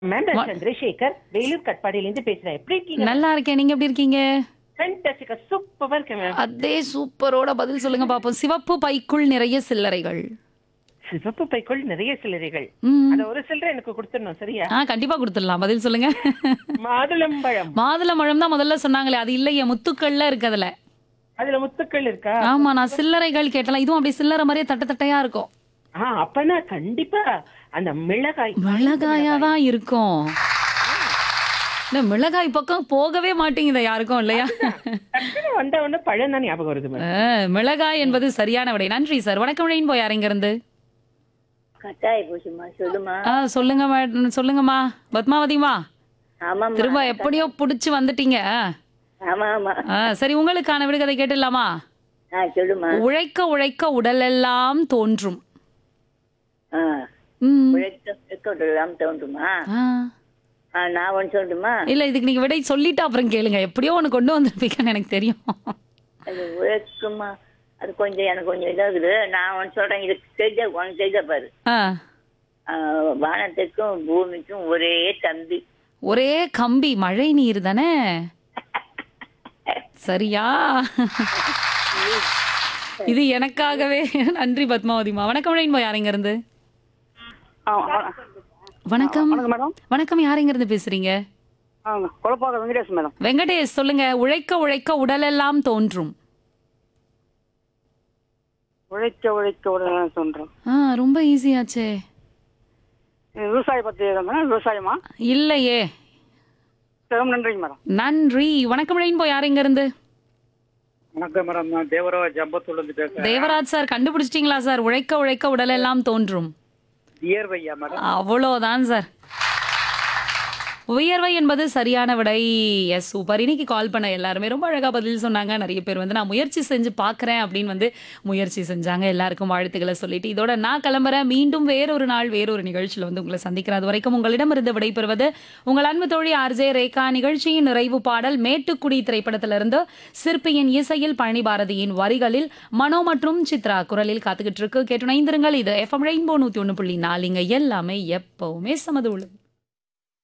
Ma'am நான் வா- சந்திரசேகர் வேலூர் கட்பாடியில இருந்து பேசுறேன் எப்படி இருக்கீங்க நல்லா இருக்கேன் நீங்க எப்படி இருக்கீங்க ஃபேண்டாஸ்டிக்கா சூப்பரா இருக்கேன் மேம் அதே சூப்பரோட பதில் சொல்லுங்க பாப்போம் சிவப்பு பைக்குள் நிறைய சில்லறைகள் சிவப்பு பைக்குள் நிறைய சில்லறைகள் ம். அத ஒரு சில்லறை எனக்கு கொடுத்துடணும் சரியா ஆ கண்டிப்பா கொடுத்துடலாம் பதில் சொல்லுங்க மாதுளம்பழம் மாதுளம்பழம் தான் முதல்ல சொன்னாங்களே அது இல்லையே முத்துக்கள்ல இருக்கு அதுல அதுல முத்துக்கள் இருக்கா ஆமா நான் சில்லறைகள் கேட்டலாம் இதுவும் அப்படியே சில்லறை மாதிரியே தட்ட தட்டையா இருக்கும் ஆ அப்பனா கண்டிப்பா அந்த மிளகாய் மிளகாயா தான் இருக்கும் இந்த மிளகாய் பக்கம் போகவே மாட்டேங்குது யாருக்கும் இல்லையா டக்குனு வந்த உடனே பழம் தான் ஞாபகம் வருது மேம் ஆ, மிளகாய் என்பது சரியான விடை நன்றி சார் வணக்கம் விழையின் போய் யார் இங்க இருந்து கட்டாய போச்சுமா சொல்லுமா ஆ சொல்லுங்க மேடம் சொல்லுங்கம்மா பத்மாவதிமா ஆமாம்மா திரும்ப எப்படியோ புடிச்சு வந்துட்டீங்க ஆமா ஆமா ஆ, சரி உங்களுக்கான விடுகதை கேட்டுடலாமா ஆ சொல்லுமா உழைக்க உழைக்க உடலெல்லாம் தோன்றும் ஆ ம். உழைக்க உழைக்கலாம் தோன்றுமா ஆ. ஆ நான் ஒன்று சொல்லட்டுமா இல்ல இதுக்கு நீங்க விடை சொல்லிட்டு அப்புறம் கேளுங்க எப்படியோ ஒண்ணு கொண்டு வந்திருப்பீங்கன்னு எனக்கு தெரியும் அது உழைக்குமா அது கொஞ்சம் எனக்கு கொஞ்சம் இதாகுது நான் ஒன்று சொல்றேன் இது தெரிஞ்ச உனக்கு தெரிஞ்ச பாரு ஆ. ஆ, வானத்துக்கும் பூமிக்கும் ஒரே தம்பி ஒரே கம்பி மழை நீர் தானே சரியா இது எனக்காகவே நன்றி பத்மாவதிமா வணக்கம் ரெயின்போ யார் இங்க இருந்து ஆ, ஆ, வணக்கம் வணக்கம் மேடம் வணக்கம் யார் இங்க இருந்து பேசுறீங்க ஆ கொலப்பாக்க வெங்கடேஷ் மேடம் வெங்கடேஷ் சொல்லுங்க உழைக்க உழைக்க உடலெல்லாம் தோன்றும் உழைக்க உழைக்க உடனே சொல்றோம் ஆ ரொம்ப ஈஸியாச்சே இது விவசாய பத்தி மேடம் விவசாயமா இல்லையே ரொம்ப நன்றிங்க மேடம் நன்றி வணக்கம் ரெயின்போ யார் இங்க இருந்து வணக்கம் மேடம் நான் தேவராஜ் அம்பத்தூர்ல இருந்து பேசுறேன் தேவராஜ் சார் கண்டுபிடிச்சிட்டீங்களா சார் உழைக்க உழைக்க உடலெல்லாம் தோன்றும் வியர்வையா மேடம் அவ்வளோதான் சார் உயர்வை என்பது சரியான விடை எஸ் சூப்பர் இன்னைக்கு கால் பண்ண எல்லாருமே ரொம்ப அழகா பதில் சொன்னாங்க நிறைய பேர் வந்து நான் முயற்சி செஞ்சு பார்க்குறேன் அப்படின்னு வந்து முயற்சி செஞ்சாங்க எல்லாருக்கும் வாழ்த்துக்களை சொல்லிட்டு இதோட நான் கிளம்புறேன் மீண்டும் வேறொரு நாள் வேறொரு நிகழ்ச்சியில் வந்து உங்களை சந்திக்கிறேன் அது வரைக்கும் உங்களிடமிருந்து விடைபெறுவது உங்கள் அன்பு தோழி ஆர்ஜே ரேகா நிகழ்ச்சியின் நிறைவு பாடல் மேட்டுக்குடி திரைப்படத்திலிருந்து சிற்பியின் இசையில் பழனி பாரதியின் வரிகளில் மனோ மற்றும் சித்ரா குரலில் காத்துக்கிட்டு இருக்கு கேட்டு இணைந்திருங்கள் இது எஃப்எம் ரெயின்போ நூத்தி ஒன்று புள்ளி நாலுங்க எல்லாமே எப்பவுமே சமது உள்ளது